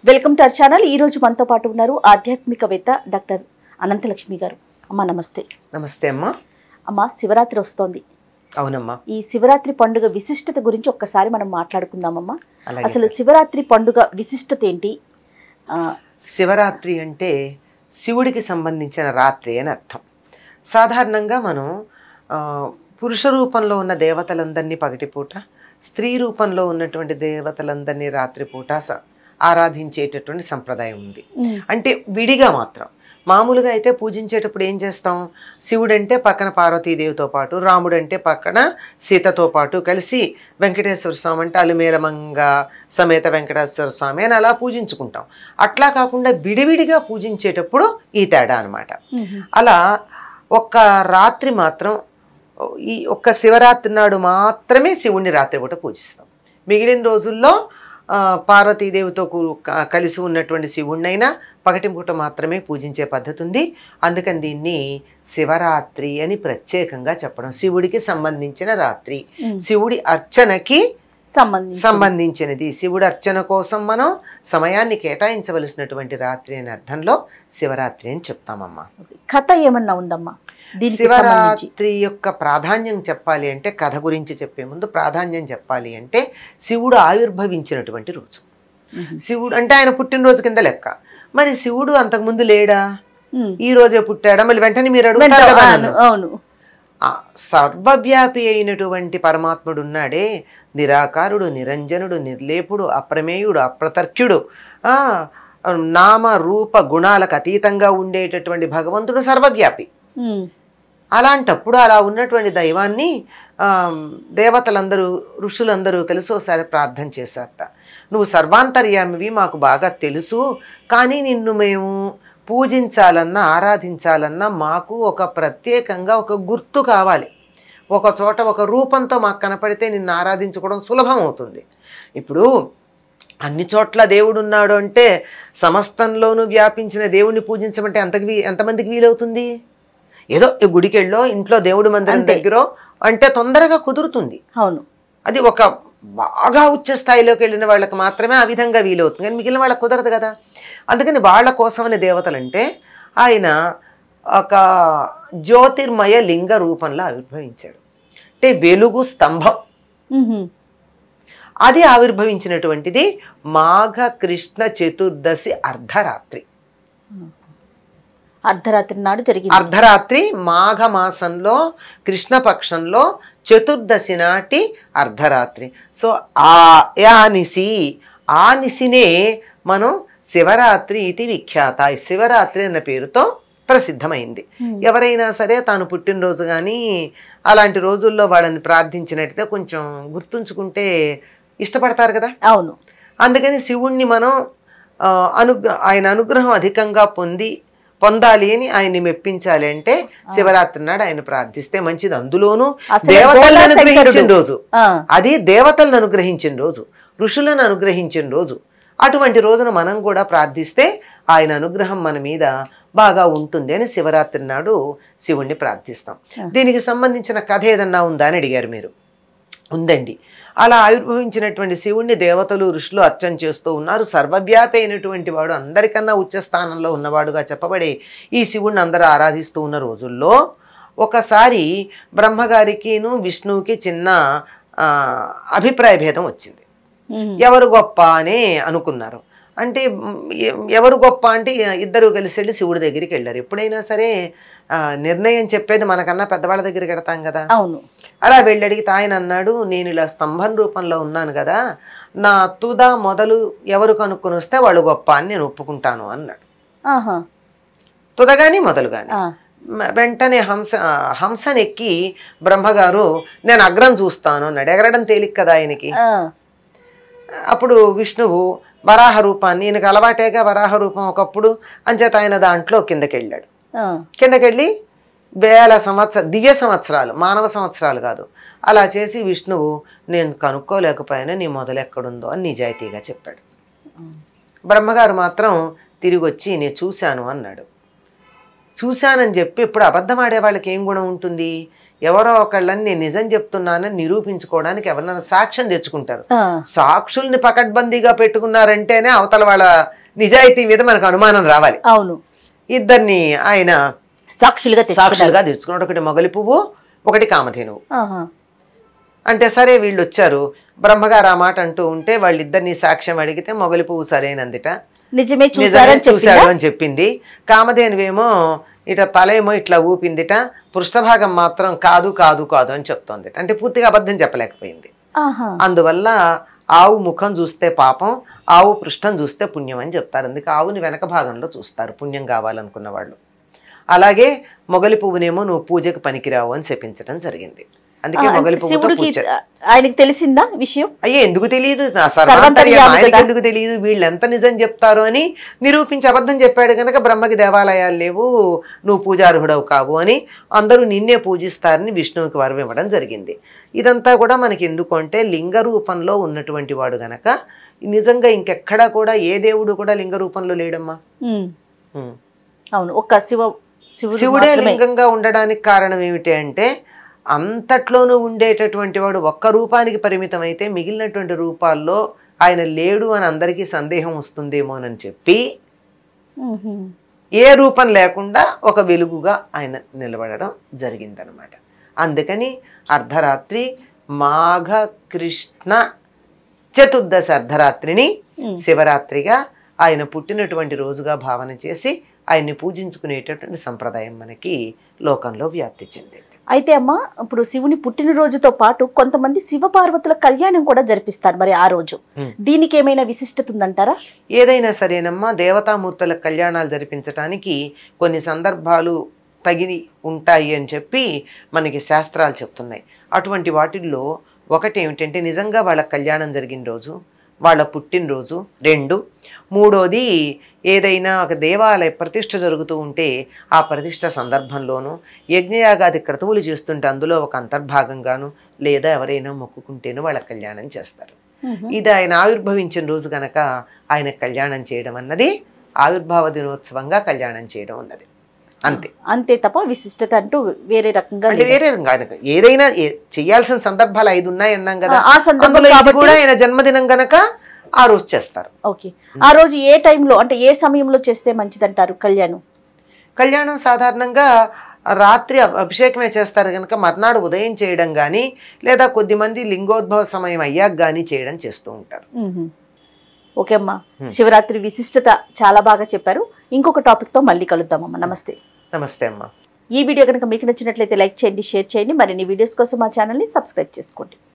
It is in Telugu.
వెల్కమ్ టు అవర్ ఛానల్ ఈ రోజు మనతో పాటు ఉన్నారు ఆధ్యాత్మికవేత్త డాక్టర్ అనంతలక్ష్మి గారు అమ్మ నమస్తే నమస్తే అమ్మా అమ్మ శివరాత్రి వస్తోంది అవునమ్మా ఈ శివరాత్రి పండుగ విశిష్టత గురించి ఒక్కసారి మనం మాట్లాడుకుందామమ్మా అలాగే అసలు శివరాత్రి పండుగ విశిష్టత ఏంటి ఆ, శివరాత్రి అంటే శివుడికి సంబంధించిన రాత్రి అని అర్థం సాధారణంగా మనం ఆ, పురుష రూపంలో ఉన్న దేవతలందరినీ పగటిపూట స్త్రీ రూపంలో ఉన్నటువంటి దేవతలందరినీ రాత్రిపూట స- ఆరాధించేటటువంటి సంప్రదాయం ఉంది ఉమ్, అంటే విడిగా మాత్రం మామూలుగా అయితే పూజించేటప్పుడు ఏం చేస్తాం శివుడంటే పక్కన పార్వతీదేవితో పాటు రాముడంటే పక్కన సీతతో పాటు కలిసి వెంకటేశ్వర స్వామి అంటే అలిమేలమంగ సమేత వెంకటేశ్వర స్వామి అని అలా పూజించుకుంటాం అట్లా కాకుండా విడివిడిగా పూజించేటప్పుడు ఈ తేడా అన్నమాట ఉమ్, అలా ఒక్క రాత్రి మాత్రం ఈ ఒక్క శివరాత్రి నాడు మాత్రమే శివుణ్ణి రాత్రిపూట పూజిస్తాం మిగిలిన రోజుల్లో ఆ, పార్వతీదేవితో కూ- క- కలిసి ఉన్నటువంటి శివుణ్ణైనా పగటి పూట మాత్రమే పూజించే పద్ధతి ఉంది అందుకని దీన్ని శివరాత్రి అని ప్రత్యేకంగా చెప్పడం శివుడికి సంబంధించిన రాత్రి ఉమ్. శివుడి అర్చనకి సంబంధించి సంబంధించినది శివుడి అర్చన కోసం మనం సమయాన్ని కేటాయించవలసినటువంటి రాత్రి అనే అర్థంలో శివరాత్రి అని చెప్తామమ్మా కథ ఏమన్నా ఉందమ్మా దీనికి సంబంధించి శివరాత్రి యొక్క ప్రాధాన్యం చెప్పాలి అంటే కథ గురించి చెప్పే ముందు ప్రాధాన్యం చెప్పాలి అంటే శివుడు ఆవిర్భవించినటువంటి రోజు ఉమ్, శివుడు అంటే ఆయన పుట్టినరోజు కింద లెక్క మరి శివుడు అంతకుముందు లేడా ఉమ్. ఈ రోజే పుట్టాడా మళ్ళీ వెంటనే మీరు అడుగుతారు కదా అవును, నన్ను అవును ఆ సర్వవ్యాపి అయినటువంటి పరమాత్ముడు ఉన్నాడే నిరాకారుడు నిరంజనుడు నిర్లేపుడు అప్రమేయుడు అప్రతర్క్యుడు ఆ నామ రూప గుణాలకు అతీతంగా ఉండేటటువంటి భగవంతుడు సర్వవ్యాపి ఉమ్, అలాంటప్పుడు అలా ఉన్నటువంటి దైవాన్ని ఆ, దేవతలందరూ ఋషులందరూ కలిసి ఒకసారి ప్రార్థన చేశారట నువ్వు సర్వాంతర్యామివి మాకు బాగా తెలుసు కానీ నిన్ను మేము పూజించాలన్నా ఆరాధించాలన్నా మాకు ఒక ప్రత్యేకంగా ఒక గుర్తు కావాలి ఒక చోట ఒక రూపంతో మాకు కనపడితే నిన్ను ఆరాధించుకోవడం సులభం అవుతుంది ఇప్పుడు అన్ని చోట్ల దేవుడు ఉన్నాడు అంటే సమస్తంలోనూ వ్యాపించిన దేవుణ్ణి పూజించమంటే ఎంతకి వీ- ఎంతమందికి వీలవుతుంది ఏదో ఈ గుడికెళ్ళో ఇంట్లో దేవుడి మందిరం అంతే. దగ్గర అంటే తొందరగా కుదురుతుంది అవును అది ఒక బాగా ఉచ్చ స్థాయిలోకి వెళ్ళిన వాళ్ళకి మాత్రమే ఆ విధంగా వీలవుతుంది కానీ మిగిలిన వాళ్ళకి కుదరదు కదా అందుకని వాళ్ళ కోసమని దేవతలంటే ఆయన ఒక జ్యోతిర్మయ లింగ రూపంలో ఆవిర్భవించాడు అంటే వెలుగు స్తంభం ఉమ్, అది ఆవిర్భవించినటువంటిది మాఘ కృష్ణ చతుర్దశి అర్ధరాత్రి అర్ధరాత్రి నాడు జరిగింది అర్ధరాత్రి మాఘ మాసంలో కృష్ణపక్షంలో చతుర్దశి నాటి అర్ధరాత్రి సో ఆ ఆ నిసి ఆ నిసినే మనం శివరాత్రి ఇది విఖ్యాత ఈ శివరాత్రి అన్న పేరుతో ప్రసిద్ధమైంది Hmm. ఎవరైనా సరే తాను పుట్టినరోజు కానీ అలాంటి రోజుల్లో వాళ్ళని ప్రార్థించినట్టయితే కొంచెం గుర్తుంచుకుంటే ఇష్టపడతారు కదా అవును అందుకని శివుణ్ణి మనం ఆ, అనుగ్ర ఆయన అనుగ్రహం అధికంగా పొంది పొందాలి అని ఆయన్ని మెప్పించాలి అంటే శివరాత్రి నాడు ఆయన ప్రార్థిస్తే మంచిది అందులోనూ అసలు దేవతలను బోలా అనుగ్రహించిన శంకరుడు. రోజు ఆ, అది దేవతలను అనుగ్రహించిన రోజు ఋషులను అనుగ్రహించిన రోజు అటువంటి రోజున మనం కూడా ప్రార్థిస్తే ఆయన అనుగ్రహం మన మీద బాగా ఉంటుంది అని శివరాత్రి నాడు శివుణ్ణి ప్రార్థిస్తాం దీనికి సంబంధించిన కథ ఏదన్నా ఉందా అని అడిగారు మీరు ఉందండి అలా ఆవిర్భవించినటువంటి శివుణ్ణి దేవతలు ఋషులు అర్చన చేస్తూ ఉన్నారు సర్వవ్యాపి అయినటువంటి వాడు అందరికన్నా ఉచ్చ స్థానంలో ఉన్నవాడుగా చెప్పబడే ఈ శివుణ్ణి అందరూ ఆరాధిస్తూ ఉన్న రోజుల్లో ఒకసారి బ్రహ్మగారికిను విష్ణువుకి చిన్న ఆ, అభిప్రాయ భేదం వచ్చింది ఉమ్, ఎవరు గొప్ప అని అనుకున్నారు అంటే మ్, ఎ- ఎవరు గొప్ప అంటే ఇద్దరు కలిసి వెళ్ళి శివుడి దగ్గరికి వెళ్ళారు ఎప్పుడైనా సరే ఆ, నిర్ణయం చెప్పేది మనకన్నా పెద్దవాళ్ళ దగ్గరికి వెడతాం కదా అవును అలా వెళ్ళి అడిగితే ఆయన అన్నాడు నేను ఇలా స్తంభం రూపంలో ఉన్నాను కదా నా తుద మొదలు ఎవరు కనుక్కొని వస్తే వాళ్ళు గొప్ప అని నేను ఒప్పుకుంటాను అన్నాడు ఆహా తుద కానీ మొదలు కానీ ఆ, వెంటనే హంస ఆ, హంసనెక్కి బ్రహ్మగారు నేను అగ్రం చూస్తాను అన్నాడు ఎగరడం తేలిక కదా ఆయనకి ఆ, అప్పుడు విష్ణువు వరాహ రూపాన్ని ఈయనకు అలవాటేగా వరాహ రూపం ఒకప్పుడు అంచేత ఆయన దాంట్లో కిందకి వెళ్ళాడు ఆ, కిందకెళ్ళి వేల సంవత్సర దివ్య సంవత్సరాలు మానవ సంవత్సరాలు కాదు అలా చేసి విష్ణువు నేను కనుక్కోలేకపోయాను నీ మొదలు ఎక్కడుందో అని నిజాయితీగా చెప్పాడు బ్రహ్మగారు మాత్రం తిరిగి వచ్చి నేను చూశాను అన్నాడు చూశానని చెప్పి ఇప్పుడు అబద్ధం ఆడే వాళ్ళకి ఏం గుణం ఉంటుంది ఎవరో ఒకళ్ళని నేను నిజం చెప్తున్నానని నిరూపించుకోవడానికి ఎవరైనా సాక్ష్యం తెచ్చుకుంటారు ఆ, సాక్షుల్ని పకడ్బందీగా పెట్టుకున్నారంటేనే అవతల వాళ్ళ నిజాయితీ మీద మనకు అనుమానం రావాలి అవును ఇద్దరిని ఆయన సాక్షులుగా తెచ్చుకున్నారు. సాక్షులుగా తెచ్చుకున్నాడు ఒకటి మొగలి పువ్వు ఒకటి కామధేనువు ఆహా. అంటే సరే వీళ్ళు వచ్చారు బ్రహ్మగారు ఆ మాట అంటూ ఉంటే వాళ్ళిద్దరిని సాక్ష్యం అడిగితే మొగలి పువ్వు సరైనందిట నిజమే నిజమే చూసారని చూశాడు చెప్పిందా అని చెప్పింది కామధేనువేమో ఇట తలేమో ఇట్లా ఊపిందిట పృష్ఠభాగం మాత్రం కాదు కాదు కాదు అని చెప్తోంది అంటే పూర్తిగా అబద్ధం చెప్పలేకపోయింది ఆహా. అందువల్ల ఆవు ముఖం చూస్తే పాపం ఆవు పృష్ఠం చూస్తే పుణ్యం అని చెప్తారు అందుకే ఆవుని వెనక భాగంలో చూస్తారు పుణ్యం కావాలనుకున్న వాళ్ళు అలాగే మొగలి పువ్వునేమో నువ్వు పూజకు పనికిరావు అని శపించడం జరిగింది అందుకే ఆ, మొగలి పువ్వుతో శివుడికి పూజ ఆయనకి తెలిసిందా విషయం అయ్యే ఎందుకు తెలియదు నా సర్వాంతర్యామి సర్వాంతర్యం ఆయనకి కదా. ఎందుకు తెలియదు వీళ్ళు ఎంత నిజం చెప్తారు అని నిరూపించి అబద్ధం చెప్పాడు కనుక బ్రహ్మకి దేవాలయాలు లేవు నువ్వు పూజార్హుడవు కావు అని అందరూ నిన్నే పూజిస్తారని విష్ణువుకి వరం ఇవ్వడం జరిగింది ఇదంతా కూడా మనకి ఎందుకు అంటే లింగ రూపంలో ఉన్నటువంటి వాడు గనక నిజంగా ఇంకెక్కడా కూడా ఏ దేవుడు కూడా లింగ రూపంలో లేడమ్మా ఉమ్. ఉమ్. అవును ఒక్క శివ శివుడు శివుడే మాత్రమే. లింగంగా ఉండడానికి కారణం ఏమిటి అంటే అంతట్లోనూ ఉండేటటువంటి వాడు ఒక్క రూపానికి పరిమితం అయితే మిగిలినటువంటి రూపాల్లో ఆయన లేడు అని అందరికీ సందేహం వస్తుందేమోనని చెప్పి ఉహు. ఏ రూపం లేకుండా ఒక వెలుగుగా ఆయన నిలబడడం జరిగిందనమాట అందుకని అర్ధరాత్రి మాఘ కృష్ణ చతుర్దశ అర్ధరాత్రిని ఉమ్. శివరాత్రిగా ఆయన పుట్టినటువంటి రోజుగా భావన చేసి ఆయన్ని పూజించుకునేటటువంటి సంప్రదాయం మనకి లోకంలో వ్యాప్తి చెందింది అయితే అమ్మా ఇప్పుడు శివుని పుట్టినరోజుతో పాటు కొంతమంది శివ పార్వతుల కళ్యాణం కూడా జరిపిస్తారు మరి ఆ రోజు ఉమ్. దీనికి ఏమైనా విశిష్టత ఉందంటారా ఏదైనా సరేనమ్మా దేవతామూర్తుల కళ్యాణాలు జరిపించటానికి కొన్ని సందర్భాలు తగిలి ఉంటాయి అని చెప్పి మనకి శాస్త్రాలు చెప్తున్నాయి అటువంటి వాటిల్లో ఒకటి ఏమిటంటే నిజంగా వాళ్ళ కళ్యాణం జరిగిన రోజు వాళ్ళ పుట్టినరోజు రెండు మూడోది ఏదైనా ఒక దేవాలయ ప్రతిష్ఠ జరుగుతూ ఉంటే ఆ ప్రతిష్ఠ సందర్భంలోనూ యజ్ఞయాగాది క్రతువులు చేస్తుంటే అందులో ఒక అంతర్భాగంగాను లేదా ఎవరైనా మొక్కుకుంటేనూ వాళ్ళ కళ్యాణం చేస్తారు ఉహు. ఇది ఆయన ఆవిర్భవించిన రోజు గనక ఆయన కళ్యాణం చేయడం అన్నది ఆవిర్భావ దినోత్సవంగా కళ్యాణం చేయడం అన్నది అంతే అంతే తప్ప విశిష్టత అంటూ వేరే రకంగా అంటే లేదు. వేరే కనుక ఏదైనా ఏ- చేయాల్సిన సందర్భాలు ఐదు ఉన్నాయి అన్నాం కదా ఆ సందర్భం అందులో ఇది కాబట్టి- కూడా ఆయన జన్మదినం గనక ఆ రోజు చేస్తారు ఓకే ఆ రోజు ఏ టైంలో అంటే ఏ సమయంలో చేస్తే మంచిదంటారు కళ్యాణం కళ్యాణం సాధారణంగా రాత్రి అభి- అభిషేకమే చేస్తారు కనుక మర్నాడు ఉదయం చేయడం కానీ లేదా కొద్దిమంది లింగోద్భవ సమయం అయ్యాక కానీ చేయడం చేస్తూ ఉంటారు మ్మ్. ఓకే అమ్మా శివరాత్రి విశిష్టత చాలా బాగా చెప్పారు ఇంకొక టాపిక్ తో మళ్ళీ కలుద్దామమ్మా నమస్తే నమస్తే అమ్మా ఈ వీడియో కనుక మీకు నచ్చినట్లయితే లైక్ చేయండి షేర్ చేయండి మరిన్ని వీడియోస్ కోసం మా ఛానల్ని సబ్స్క్రైబ్ చేసుకోండి